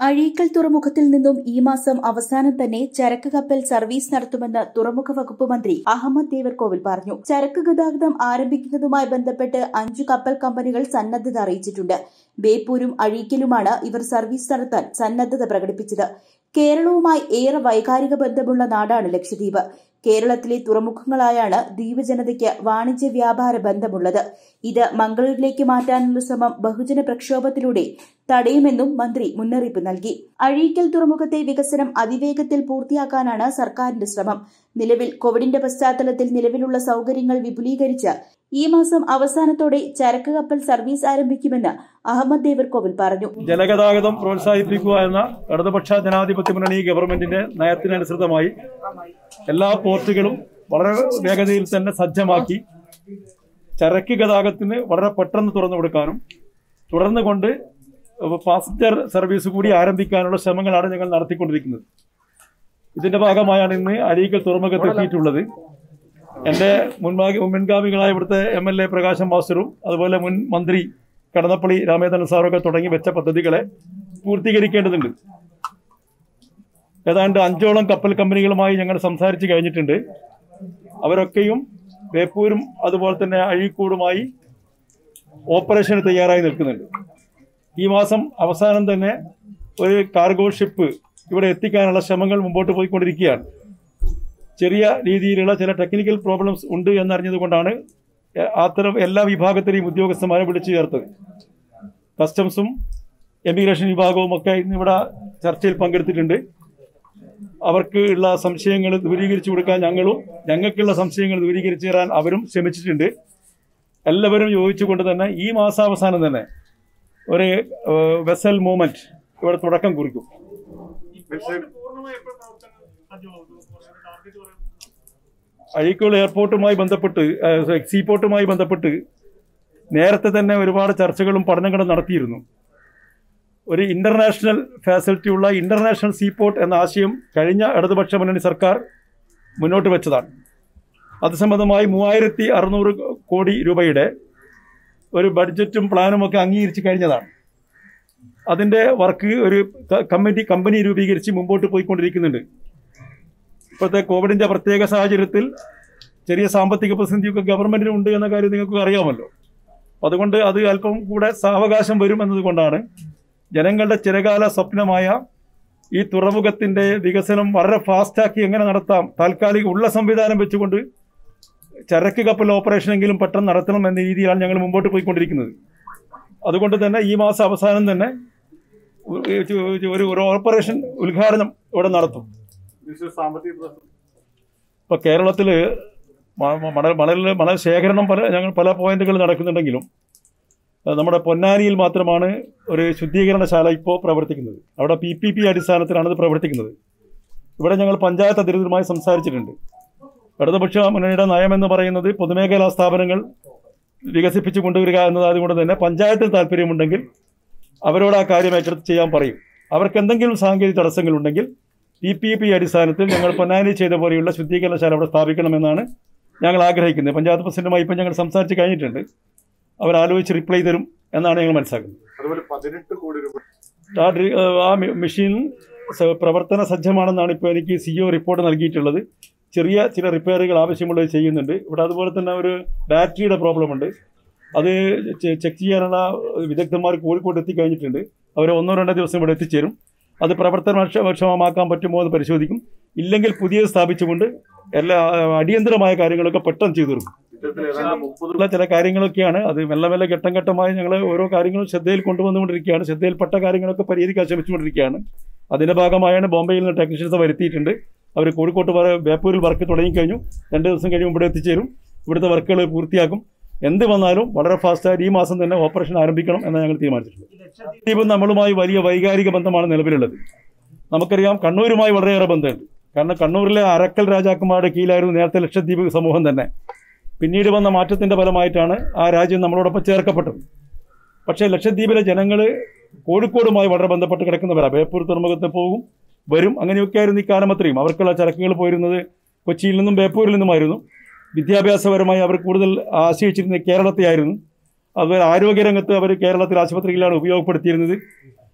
അഴീക്കൽ തുറമുഖത്തിൽ നിന്നും ഈ മാസം അവസാനം തന്നെ ചരക്ക് കപ്പൽ സർവീസ് നടത്തുമെന്ന് തുറമുഖ വകുപ്പ് മന്ത്രി അഹമ്മദ് ദേവർകോവിൽ പറഞ്ഞു ചരക്ക് ഗതാഗതം ആരംഭിക്കുന്നതുമായി ബന്ധപ്പെട്ട് അഞ്ചു കപ്പൽ കമ്പനികൾ സന്നദ്ധത അറിയിച്ചിട്ടുണ്ട് ബേപ്പൂരും അഴീക്കലുമാണ് ഇവർ സർവീസ് നടത്താൻ സന്നദ്ധത പ്രകടിപ്പിച്ചത് കേരളവുമായി ഏറെ വൈകാരിക ബന്ധമുള്ള നാടാണ് ലക്ഷദ്വീപ് കേരളത്തിലെ തുറമുഖങ്ങളായാണ് ദ്വീപ് ജനതയ്ക്ക് വാണിജ്യ വ്യാപാര ബന്ധമുള്ളത് ഇത് മംഗളൂരിലേക്ക് മാറ്റാനുള്ള ശ്രമം ബഹുജന പ്രക്ഷോഭത്തിലൂടെ തടയുമെന്നും മന്ത്രി മുന്നറിയിപ്പ് നൽകി അഴീക്കൽ തുറമുഖത്തെ വികസനം അതിവേഗത്തിൽ പൂർത്തിയാക്കാനാണ് സർക്കാരിന്റെ ശ്രമം നിലവിൽ കോവിഡിന്റെ പശ്ചാത്തലത്തിൽ നിലവിലുള്ള സൌകര്യങ്ങൾ വിപുലീകരിച്ച് ഈ മാസം അവസാനത്തോടെ ചരക്ക് കപ്പൽ സർവീസ് ആരംഭിക്കുമെന്ന് അഹമ്മദ് ദേവർകോവിൽ പറഞ്ഞു ജലഗതാഗതം പ്രോത്സാഹിപ്പിക്കുക എന്ന ഇടതുപക്ഷ ജനാധിപത്യ മുന്നണി ഗവൺമെന്റിന്റെ നയത്തിനനുസൃതമായി എല്ലാ പോർട്ടുകളും വളരെ വേഗതയിൽ തന്നെ സജ്ജമാക്കി ചരക്ക് ഗതാഗതത്തിന് വളരെ പെട്ടെന്ന് തുറന്നു കൊടുക്കാനും തുടർന്ന് കൊണ്ട് പാസഞ്ചർ സർവീസ് കൂടി ആരംഭിക്കാനുള്ള ശ്രമങ്ങളാണ് ഞങ്ങൾ നടത്തിക്കൊണ്ടിരിക്കുന്നത് ഇതിന്റെ ഭാഗമായാണ് ഇന്ന് അരീക്കൽ തുറമുഖത്ത് എത്തിയിട്ടുള്ളത് എന്റെ മുൻപാകി മുൻഗാമികളായ ഇവിടുത്തെ എം എൽ എ പ്രകാശം മാസ്റ്ററും അതുപോലെ മുൻ മന്ത്രി കടന്നപ്പള്ളി രാമേന്ദ്രൻ സാറൊക്കെ തുടങ്ങി വെച്ച പദ്ധതികളെ പൂർത്തീകരിക്കേണ്ടതുണ്ട് ഏതാണ്ട് അഞ്ചോളം കപ്പൽ കമ്പനികളുമായി ഞങ്ങൾ സംസാരിച്ച് കഴിഞ്ഞിട്ടുണ്ട് അവരൊക്കെയും ബേപ്പൂരും അതുപോലെ തന്നെ അഴീക്കോടുമായി ഓപ്പറേഷന് തയ്യാറായി നിൽക്കുന്നുണ്ട് ഈ മാസം അവസാനം തന്നെ ഒരു കാർഗോ ഷിപ്പ് ഇവിടെ എത്തിക്കാനുള്ള ശ്രമങ്ങൾ മുമ്പോട്ട് പോയിക്കൊണ്ടിരിക്കുകയാണ് ചെറിയ രീതിയിലുള്ള ചില ടെക്നിക്കൽ പ്രോബ്ലംസ് ഉണ്ട് എന്നറിഞ്ഞതുകൊണ്ടാണ് അത്തരം എല്ലാ വിഭാഗത്തിലെയും ഉദ്യോഗസ്ഥന്മാരെ വിളിച്ചു ചേർത്തത് കസ്റ്റംസും എമിഗ്രേഷൻ വിഭാഗവും ഒക്കെ ഇന്നിവിടെ ചർച്ചയിൽ പങ്കെടുത്തിട്ടുണ്ട് അവർക്ക് ഉള്ള സംശയങ്ങൾ ദൂരീകരിച്ചു കൊടുക്കാൻ ഞങ്ങളും ഞങ്ങൾക്കുള്ള സംശയങ്ങൾ ദൂരീകരിച്ചു തരാൻ അവരും ശ്രമിച്ചിട്ടുണ്ട് എല്ലാവരും യോജിച്ചുകൊണ്ട് തന്നെ ഈ മാസാവസാനം തന്നെ ഒരു വെസൽ മൂവ്മെന്റ് ഇവിടെ തുടക്കം കുറിക്കും അഴീക്കോട് എയർപോർട്ടുമായി ബന്ധപ്പെട്ട് സീപോർട്ടുമായി ബന്ധപ്പെട്ട് നേരത്തെ തന്നെ ഒരുപാട് ചർച്ചകളും പഠനങ്ങളും നടത്തിയിരുന്നു ഒരു ഇന്റർനാഷണൽ ഫാസിലിറ്റി ഉള്ള ഇന്റർനാഷണൽ സീപോർട്ട് എന്ന ആശയം കഴിഞ്ഞ ഇടതുപക്ഷ മുന്നണി സർക്കാർ മുന്നോട്ട് വെച്ചതാണ് അത് സംബന്ധമായി മൂവായിരത്തി അറുന്നൂറ് കോടി രൂപയുടെ ഒരു ബഡ്ജറ്റും പ്ലാനും ഒക്കെ അംഗീകരിച്ച് കഴിഞ്ഞതാണ് അതിൻ്റെ വർക്ക് ഒരു കമ്മിറ്റി കമ്പനി രൂപീകരിച്ച് മുമ്പോട്ട് പോയിക്കൊണ്ടിരിക്കുന്നുണ്ട് ഇപ്പോഴത്തെ കോവിഡിൻ്റെ പ്രത്യേക സാഹചര്യത്തിൽ ചെറിയ സാമ്പത്തിക പ്രതിസന്ധിയൊക്കെ ഗവൺമെൻറ്റിന് ഉണ്ട് എന്ന കാര്യം നിങ്ങൾക്ക് അറിയാമല്ലോ അതുകൊണ്ട് അത് അല്പം കൂടെ സാവകാശം വരും എന്നതുകൊണ്ടാണ് ജനങ്ങളുടെ ചിരകാല സ്വപ്നമായ ഈ തുറമുഖത്തിൻ്റെ വികസനം വളരെ ഫാസ്റ്റാക്കി എങ്ങനെ നടത്താം താൽക്കാലിക ഉള്ള സംവിധാനം വെച്ചുകൊണ്ട് ചരക്ക് കപ്പൽ ഓപ്പറേഷനെങ്കിലും പെട്ടെന്ന് നടത്തണം എന്ന രീതിയിലാണ് ഞങ്ങൾ മുമ്പോട്ട് പോയിക്കൊണ്ടിരിക്കുന്നത് അതുകൊണ്ട് തന്നെ ഈ മാസം അവസാനം തന്നെ ഒരു ഒരു ഓപ്പറേഷൻ ഉദ്ഘാടനം ഇവിടെ നടത്തും ഇപ്പൊ കേരളത്തിൽ മണൽ മണൽ മണൽ ശേഖരണം പല ഞങ്ങൾ പല പോയിന്റുകൾ നടക്കുന്നുണ്ടെങ്കിലും നമ്മുടെ പൊന്നാനിയിൽ മാത്രമാണ് ഒരു ശുദ്ധീകരണശാല ഇപ്പോൾ പ്രവർത്തിക്കുന്നത് അവിടെ പി പി പി അടിസ്ഥാനത്തിലാണ് ഇത് പ്രവർത്തിക്കുന്നത് ഇവിടെ ഞങ്ങൾ പഞ്ചായത്ത് അധികൃതരുമായി സംസാരിച്ചിട്ടുണ്ട് ഇടതുപക്ഷ മുന്നണിയുടെ നയമെന്ന് പറയുന്നത് പൊതുമേഖലാ സ്ഥാപനങ്ങൾ വികസിപ്പിച്ചു കൊണ്ടുവരിക എന്നതുകൊണ്ട് തന്നെ പഞ്ചായത്തിന് താല്പര്യമുണ്ടെങ്കിൽ അവരോട് ആ കാര്യം ഏറ്റെടുത്ത് ചെയ്യാൻ പറയും അവർക്ക് എന്തെങ്കിലും സാങ്കേതിക തടസ്സങ്ങളുണ്ടെങ്കിൽ പി പി പി അടിസ്ഥാനത്തിൽ ഞങ്ങൾ പൊന്നാനി ചെയ്ത പോലെയുള്ള ശുദ്ധീകരണശാല അവിടെ സ്ഥാപിക്കണമെന്നാണ് ഞങ്ങൾ ആഗ്രഹിക്കുന്നത് പഞ്ചായത്ത് പ്രസിഡന്റുമായി ഇപ്പം ഞങ്ങൾ സംസാരിച്ച് കഴിഞ്ഞിട്ടുണ്ട് അവർ ആലോചിച്ച് റിപ്ലൈ തരും എന്നാണ് ഞങ്ങൾ മനസ്സിലാക്കുന്നത് അതുപോലെ പതിനെട്ട് കോടി രൂപ ആ മെഷീൻ പ്രവർത്തന സജ്ജമാണെന്നാണ് ഇപ്പോൾ എനിക്ക് സി ഒ റിപ്പോർട്ട് നൽകിയിട്ടുള്ളത് ചെറിയ ചില റിപ്പയറുകൾ ആവശ്യമുള്ളത് ചെയ്യുന്നുണ്ട് ഇവിടെ അതുപോലെ തന്നെ ഒരു ബാറ്ററിയുടെ പ്രോബ്ലം ഉണ്ട് അത് ചെക്ക് ചെയ്യാനുള്ള വിദഗ്ധന്മാർ കോഴിക്കോട് എത്തിക്കഴിഞ്ഞിട്ടുണ്ട് അവർ ഒന്നോ രണ്ടോ ദിവസം ഇവിടെ എത്തിച്ചേരും അത് പ്രവർത്തനക്ഷമമാക്കാൻ പറ്റുമോ എന്ന് പരിശോധിക്കും ഇല്ലെങ്കിൽ പുതിയത് സ്ഥാപിച്ചുകൊണ്ട് എല്ലാ അടിയന്തരമായ കാര്യങ്ങളൊക്കെ പെട്ടെന്ന് ചെയ്തു തീർക്കും ഇത്തരത്തിൽ ഏതാണ്ട് മുപ്പത് ഉള്ള ചില കാര്യങ്ങളൊക്കെയാണ് അത് മെല്ലെ മെല്ലെ ഘട്ടം ഘട്ടമായി ഞങ്ങൾ ഓരോ കാര്യങ്ങളും ശ്രദ്ധയിൽ കൊണ്ടുവന്നുകൊണ്ടിരിക്കുകയാണ് ശ്രദ്ധയിൽപ്പെട്ട കാര്യങ്ങളൊക്കെ പരിഹരിക്കാൻ ശ്രമിച്ചുകൊണ്ടിരിക്കുകയാണ് അതിന്റെ ഭാഗമായാണ് ബോംബെയിൽ നിന്ന് ടെക്നീഷ്യൻസ് വരുത്തിയിട്ടുണ്ട് അവർ കോഴിക്കോട്ട് ബേപ്പൂരിൽ വർക്ക് തുടങ്ങിക്കഴിഞ്ഞു രണ്ട് ദിവസം കഴിയുമ്പോൾ ഇവിടെ എത്തിച്ചേരും ഇവിടുത്തെ വർക്കുകൾ പൂർത്തിയാക്കും എന്ത് വന്നാലും വളരെ ഫാസ്റ്റായിട്ട് ഈ മാസം തന്നെ ഓപ്പറേഷൻ ആരംഭിക്കണം എന്ന് ഞങ്ങൾ തീരുമാനിച്ചിട്ടുണ്ട് ലക്ഷദ്വീപും നമ്മളുമായി വലിയ വൈകാരിക ബന്ധമാണ് നിലവിലുള്ളത് നമുക്കറിയാം കണ്ണൂരുമായി വളരെയേറെ ബന്ധമുണ്ട് കാരണം കണ്ണൂരിലെ അരക്കൽ രാജാക്കന്മാരുടെ കീഴിലായിരുന്നു നേരത്തെ ലക്ഷദ്വീപ് സമൂഹം തന്നെ പിന്നീട് വന്ന മാറ്റത്തിന്റെ ഫലമായിട്ടാണ് ആ രാജ്യം നമ്മളോടൊപ്പം ചേർക്കപ്പെട്ടത് പക്ഷേ ലക്ഷദ്വീപിലെ ജനങ്ങൾ കോഴിക്കോടുമായി വളരെ ബന്ധപ്പെട്ട് കിടക്കുന്നവരാണ് ബേപ്പൂർ തുറമുഖത്ത് പോകും വരും അങ്ങനെയൊക്കെയായിരുന്നു ഈ കാലം അത്രയും അവർക്കുള്ള ചരക്കുകൾ പോയിരുന്നത് കൊച്ചിയിൽ നിന്നും ബേപ്പൂരിൽ നിന്നുമായിരുന്നു വിദ്യാഭ്യാസപരമായി അവർ കൂടുതൽ ആശ്രയിച്ചിരുന്നത് കേരളത്തെയായിരുന്നു അതുപോലെ ആരോഗ്യരംഗത്ത് അവർ കേരളത്തിൽ ആശുപത്രികളാണ് ഉപയോഗപ്പെടുത്തിയിരുന്നത്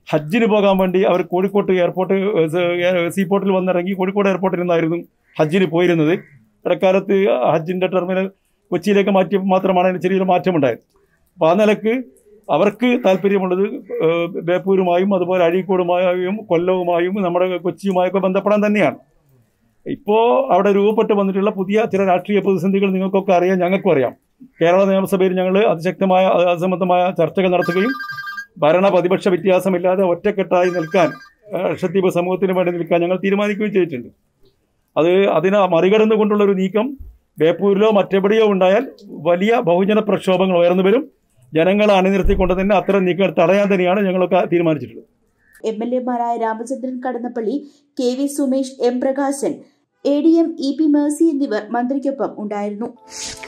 ഹജ്ജിന് പോകാൻ വേണ്ടി അവർ കോഴിക്കോട്ട് എയർപോർട്ട് സീപോർട്ടിൽ വന്നിറങ്ങി കോഴിക്കോട് എയർപോർട്ടിൽ നിന്നായിരുന്നു ഹജ്ജിന് പോയിരുന്നത് ഇടക്കാലത്ത് ഹജ്ജിൻ്റെ ടെർമിനൽ കൊച്ചിയിലേക്ക് മാറ്റി മാത്രമാണ് അതിന് ചെറിയൊരു മാറ്റമുണ്ടായത് അപ്പോൾ ആ നിലക്ക് അവർക്ക് താല്പര്യമുള്ളത് ഏഹ്, ബേപ്പൂരുമായും അതുപോലെ അഴീക്കോടുമായും കൊല്ലവുമായും നമ്മുടെ കൊച്ചിയുമായൊക്കെ ബന്ധപ്പെടാൻ തന്നെയാണ് ഇപ്പോൾ അവിടെ രൂപപ്പെട്ട് വന്നിട്ടുള്ള പുതിയ ചില രാഷ്ട്രീയ പ്രതിസന്ധികൾ നിങ്ങൾക്കൊക്കെ അറിയാം ഞങ്ങൾക്കും അറിയാം കേരള നിയമസഭയിൽ ഞങ്ങൾ അതിശക്തമായ അത് സംബന്ധമായ ചർച്ചകൾ നടത്തുകയും ഭരണ പ്രതിപക്ഷ വ്യത്യാസമില്ലാതെ ഒറ്റക്കെട്ടായി നിൽക്കാൻ ഏഹ്, ലക്ഷദ്വീപ് സമൂഹത്തിന് വേണ്ടി നിൽക്കാൻ ഞങ്ങൾ തീരുമാനിക്കുകയും ചെയ്തിട്ടുണ്ട് അത് അതിനെ മറികടന്നുകൊണ്ടുള്ള ഒരു നീക്കം ബേപ്പൂരിലോ മറ്റെവിടെയോ ഉണ്ടായാൽ വലിയ ബഹുജന പ്രക്ഷോഭങ്ങൾ ഉയർന്നു വരും ജനങ്ങളെ അണിനിർത്തിക്കൊണ്ട് തന്നെ അത്തരം നീക്കങ്ങൾ തടയാൻ തന്നെയാണ് ഞങ്ങളൊക്കെ തീരുമാനിച്ചിട്ടുള്ളത് എം എൽ എമാരായ Ramachandran Kadannappally K V Sumesh M Prakashan A D M E P Mercy എന്നിവർ മന്ത്രിക്കൊപ്പം ഉണ്ടായിരുന്നു